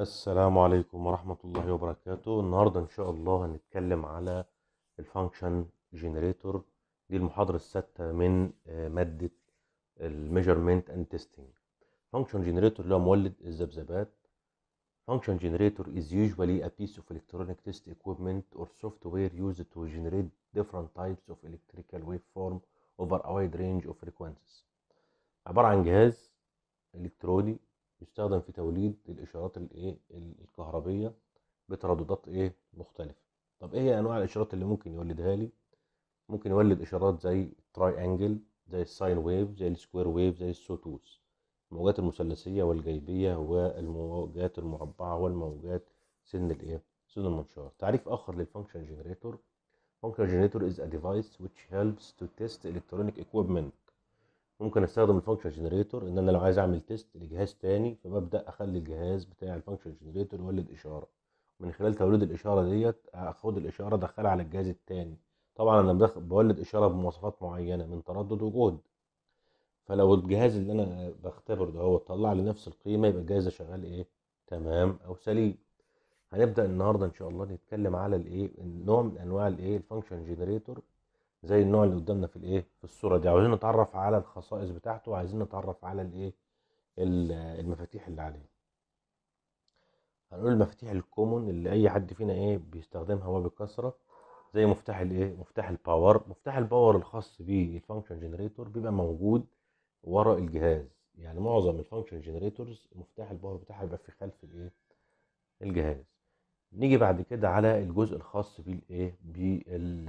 السلام عليكم ورحمة الله وبركاته النهاردة إن شاء الله هنتكلم على الفانكشن جنريتور دي المحاضرة السادسة من آه، مادة الميجرمنت اند تيستنج فانكشن جنريتور اللي هو مولد الذبذبات function generator is usually a piece of electronic test equipment or software used to generate different types of electrical waveform over a wide range of frequencies عبارة عن جهاز إلكتروني يستخدم في توليد الإشارات الإيه الكهربية بترددات إيه مختلفة طب إيه هي أنواع الإشارات اللي ممكن يولدها لي ممكن يولد إشارات زي التراي أنجل زي الساين ويف زي السكوير ويف زي السوتوث الموجات المثلثية والجيبية والموجات المربعة والموجات سن الإيه سن المنشار تعريف آخر للفانكشن جنريتور function generator is a device which helps to test electronic equipment ممكن استخدم الفانكشن جنريتور ان انا لو عايز اعمل تيست لجهاز تاني فببدا اخلي الجهاز بتاع الفانكشن جنريتور يولد اشاره من خلال توليد الاشاره ديت اخد الاشاره ادخلها على الجهاز التاني طبعا انا بدخل بولد اشاره بمواصفات معينه من تردد وجهد فلو الجهاز اللي انا بختبره ده هو طلع لي نفس القيمه يبقى الجهاز ده شغال ايه تمام او سليم هنبدا النهارده ان شاء الله نتكلم على الايه النوع من انواع الايه الفانكشن جنريتور زي النوع اللي قدامنا في الايه في الصوره دي عاوزين نتعرف على الخصائص بتاعته وعايزين نتعرف على الايه ال- المفاتيح اللي عليه هنقول المفاتيح الكومون اللي اي حد فينا ايه بيستخدمها هو بكثره زي مفتاح الايه مفتاح الباور مفتاح الباور الخاص بالفانكشن جنريتور بيبقى موجود ورا الجهاز يعني معظم الفانكشن جنريتورز مفتاح الباور بتاعها بيبقى في خلف الايه الجهاز نيجي بعد كده على الجزء الخاص بالايه بال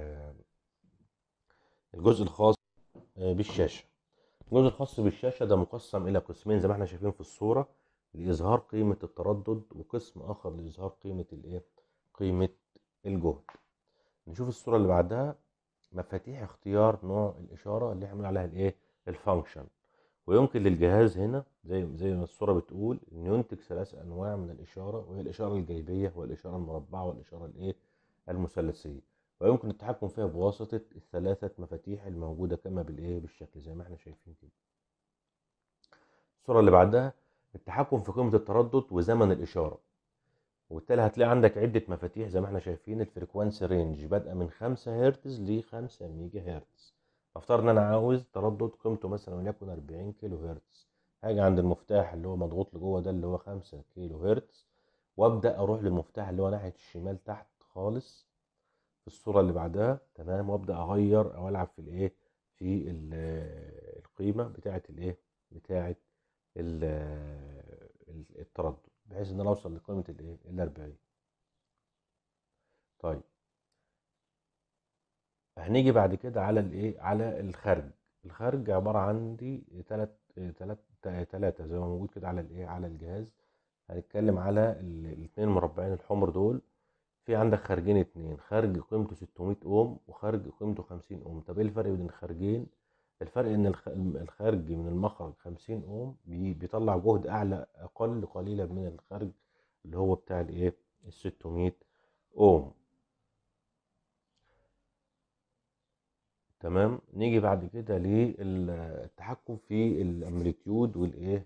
الجزء الخاص آه، بالشاشة الجزء الخاص بالشاشة ده مقسم إلى قسمين زي ما احنا شايفين في الصورة لإظهار قيمة التردد وقسم آخر لإظهار قيمة الإيه؟ قيمة الجهد نشوف الصورة اللي بعدها مفاتيح اختيار نوع الإشارة اللي احنا بنقول عليها الإيه؟ الفانكشن ويمكن للجهاز هنا زي زي ما الصورة بتقول إنه ينتج ثلاث أنواع من الإشارة وهي الإشارة الجيبية والإشارة المربعة والإشارة الإيه؟ المثلثية ويمكن التحكم فيها بواسطة الثلاثة مفاتيح الموجودة كما بالإيه بالشكل زي ما احنا شايفين كده الصورة اللي بعدها التحكم في قيمة التردد وزمن الإشارة وبالتالي هتلاقي عندك عدة مفاتيح زي ما احنا شايفين الفريكوانسي رينج بادئة من 5 هرتز ل 5 ميجا هرتز افترض ان انا عاوز تردد قيمته مثلا وليكن 40 كيلو هرتز هاجي عند المفتاح اللي هو مضغوط لجوه ده اللي هو 5 كيلو هرتز وابدا اروح للمفتاح اللي هو ناحية الشمال تحت خالص في الصورة اللي بعدها تمام وابدا اغير او العب في الايه في ال- القيمة بتاعة الايه بتاعة ال- ال- التردد بحيث ان انا اوصل لقيمة الايه ال 40 طيب هنيجي بعد كده على الايه على الخارج الخارج عبارة عندي تلات تلات تلاتة زي ما موجود كده على الايه على الجهاز هنتكلم على ال- الاتنين مربعين الحمر دول في عندك خارجين اتنين خارج قيمته 600 اوم وخارج قيمته 50 اوم طب ايه الفرق بين الخارجين الفرق ان الخ- الخارج من المخرج 50 اوم بي- بيطلع جهد اعلى اقل قليلا من الخارج اللي هو بتاع الايه ال 600 اوم تمام نيجي بعد كده للتحكم في الامبليتيود والايه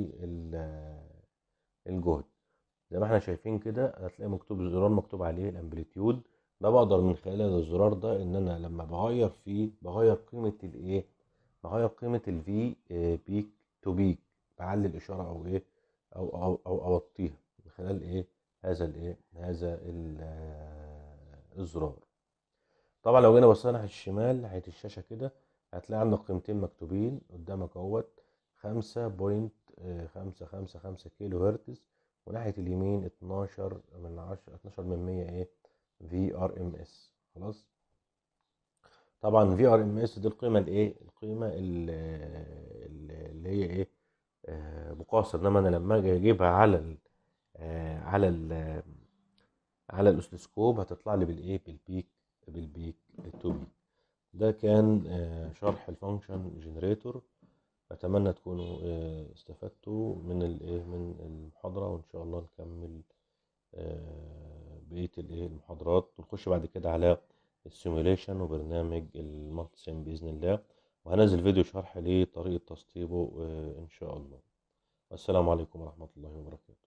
والجهد زي ما احنا شايفين كده هتلاقي مكتوب زرار مكتوب عليه الامبليتيود ده بقدر من خلال الزرار ده ان انا لما بغير فيه بغير قيمة الايه بغير قيمة الفي بيك تو بيك بعلي الاشارة او ايه او او او اوطيها من خلال ايه هذا الايه هذا ال- آه، الزرار طبعا لو جينا بصينا ناحية الشمال ناحية الشاشة كده هتلاقي عندك قيمتين مكتوبين قدامك اهوت خمسة بوينت خمسة خمسة خمسة كيلو هرتز وناحية اليمين اتناشر من عشرة اتناشر من مية ايه في ار ام اس خلاص طبعا في ار ام اس دي القيمة الايه القيمة ال- ال- اللي هي ايه آه، مقاصة انما انا لما اجي اجيبها على ال آه، على ال على الاوسلوسكوب هتطلع لي بالايه بالبيك بالبيك تو بيك ده كان آه، شرح الفانكشن جنريتور اتمنى تكونوا آه، استفدتوا من الايه من المحاضرة وان شاء الله نكمل آه، بقية الايه المحاضرات ونخش بعد كده على السيموليشن وبرنامج المالتي سيم بإذن الله وهنزل فيديو شرح لطريقة تسطيبه آه، إن شاء الله والسلام عليكم ورحمة الله وبركاته